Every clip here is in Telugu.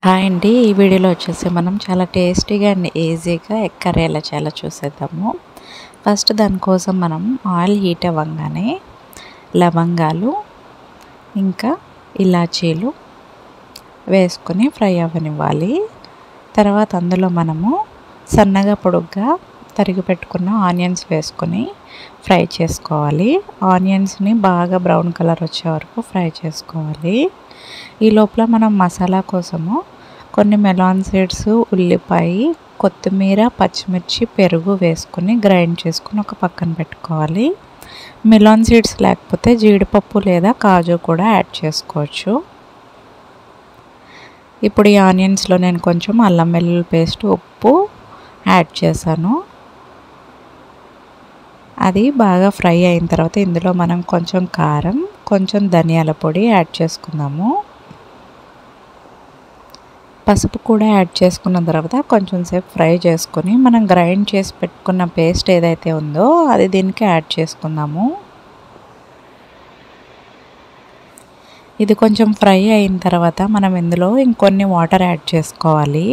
హాయ్ అండి ఈ వీడియోలో వచ్చేసి మనం చాలా టేస్టీగా అండ్ ఈజీగా ఎగ్ కర్రీ ఎలా చేయాలో చూసేద్దాము ఫస్ట్ దానికోసం మనం ఆయిల్ హీట్ అవ్వగానే లవంగాలు ఇంకా ఇలాచీలు వేసుకొని ఫ్రై అవ్వనివ్వాలి తర్వాత అందులో మనము సన్నగా పొడుగ్గా తరిగి పెట్టుకున్న ఆనియన్స్ వేసుకొని ఫ్రై చేసుకోవాలి ఆనియన్స్ని బాగా బ్రౌన్ కలర్ వచ్చే వరకు ఫ్రై చేసుకోవాలి ఈ లోపల మనం మసాలా కోసము కొన్ని మెలాన్ సీడ్స్ ఉల్లిపాయ కొత్తిమీర పచ్చిమిర్చి పెరుగు వేసుకొని గ్రైండ్ చేసుకుని ఒక పక్కన పెట్టుకోవాలి మెలాన్ సీడ్స్ లేకపోతే జీడిపప్పు లేదా కాజు కూడా యాడ్ చేసుకోవచ్చు ఇప్పుడు ఈ ఆనియన్స్లో నేను కొంచెం అల్లం వెల్లుల్లి పేస్ట్ ఉప్పు యాడ్ చేశాను అది బాగా ఫ్రై అయిన తర్వాత ఇందులో మనం కొంచెం కారం కొంచెం ధనియాల పొడి యాడ్ చేసుకుందాము పసుపు కూడా యాడ్ చేసుకున్న తర్వాత కొంచెం సేపు ఫ్రై చేసుకొని మనం గ్రైండ్ చేసి పెట్టుకున్న పేస్ట్ ఏదైతే ఉందో అది దీనికి యాడ్ చేసుకుందాము ఇది కొంచెం ఫ్రై అయిన తర్వాత మనం ఇందులో ఇంకొన్ని వాటర్ యాడ్ చేసుకోవాలి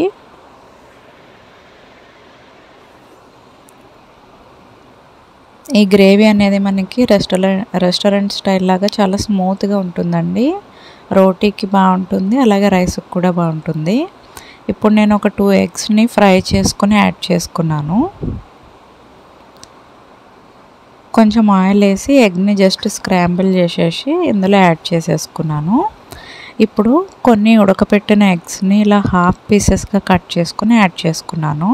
ఈ గ్రేవీ అనేది మనకి రెస్టారెంట్ రెస్టారెంట్ స్టైల్ లాగా చాలా స్మూత్గా ఉంటుందండి రోటీకి బాగుంటుంది అలాగే రైస్కి కూడా బాగుంటుంది ఇప్పుడు నేను ఒక టూ ఎగ్స్ని ఫ్రై చేసుకుని యాడ్ చేసుకున్నాను కొంచెం ఆయిల్ వేసి ఎగ్ని జస్ట్ స్క్రాంబుల్ చేసేసి ఇందులో యాడ్ చేసేసుకున్నాను ఇప్పుడు కొన్ని ఉడకపెట్టిన ఎగ్స్ని ఇలా హాఫ్ పీసెస్గా కట్ చేసుకుని యాడ్ చేసుకున్నాను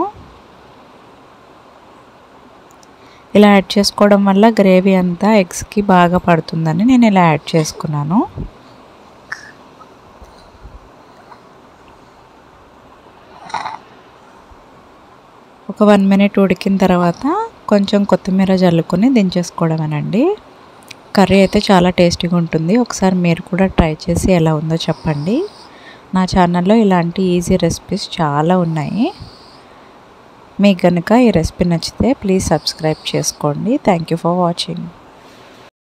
ఇలా యాడ్ చేసుకోవడం వల్ల గ్రేవీ అంతా ఎగ్స్కి బాగా పడుతుందని నేను ఇలా యాడ్ చేసుకున్నాను ఒక వన్ మినిట్ ఉడికిన తర్వాత కొంచెం కొత్తిమీర జల్లుకొని దించేసుకోవడమేనండి కర్రీ అయితే చాలా టేస్టీగా ఉంటుంది ఒకసారి మీరు కూడా ట్రై చేసి ఎలా ఉందో చెప్పండి నా ఛానల్లో ఇలాంటి ఈజీ రెసిపీస్ చాలా ఉన్నాయి మీకు కనుక ఈ రెసిపీ నచ్చితే ప్లీజ్ సబ్స్క్రైబ్ చేసుకోండి థ్యాంక్ యూ ఫర్ వాచింగ్